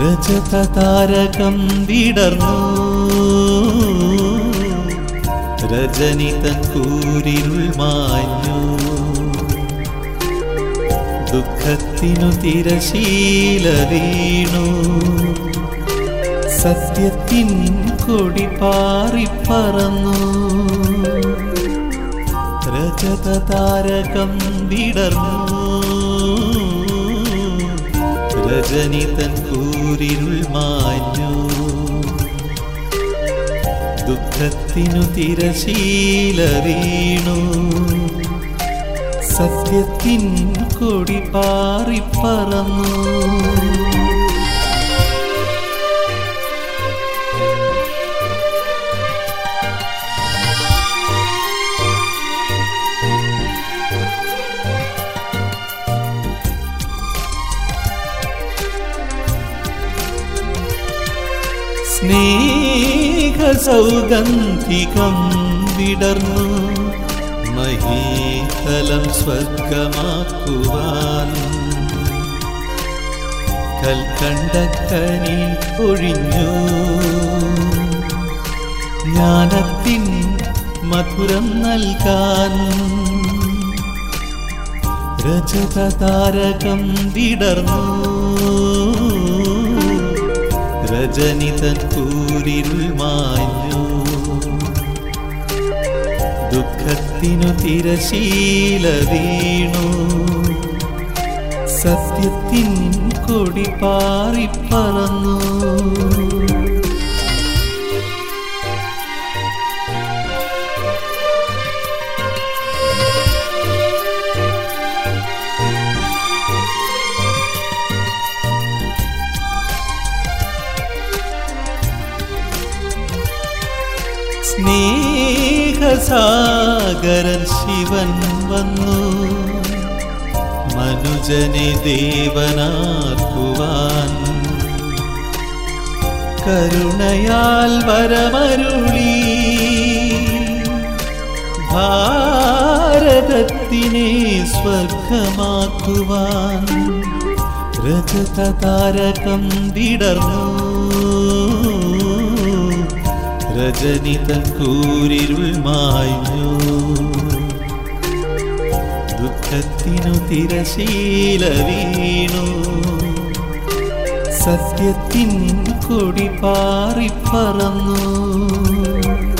രജത താരകം വിടർന്നു രജനി തൻ കൂരിരുൾ മാഞ്ഞു ദുഃഖത്തിനു തിരശീല വീണു സത്യത്തിൻ കൊടി പാറിപ്പറന്നു രജത താരകം വിടർന്നു രജനി തൻ കൂരിരുൾ മാഞ്ഞു ദുഃഖത്തിനു തിരശീല വീണു സത്യത്തിൻ കൊടി പാറിപ്പറന്നു സ്നേഹസൗഗന്ധികം വിടർന്നു മഹീതലം സ്വർഗമാക്കുവാൻ കൽക്കണ്ടക്കനി ഒഴിഞ്ഞു ജ്ഞാനത്തിൻ മധുരം നൽകാൻ രജത താരകം വിടർന്നു രജനി തൻ കൂരിരുൾ മാഞ്ഞു ദുഃഖത്തിനു തിരശീല വീണു സത്യത്തിൻ കൊടി പാറിപ്പറന്നു സ്നേഹസാഗരൻ ശിവൻ വന്നു മനുജനെ ദേവനാക്കുവാൻ കരുണയാൽ വരമരുളി ഭാരതത്തിനെ സ്വർഗമാക്കുവാൻ രജത താരകം വിടർന്നു രജനി തൻ കൂരിരുൾ മാഞ്ഞു ദുഃഖത്തിനു തിരശീല വീണു സത്യത്തിൻ കൊടി പാറിപ്പറന്നു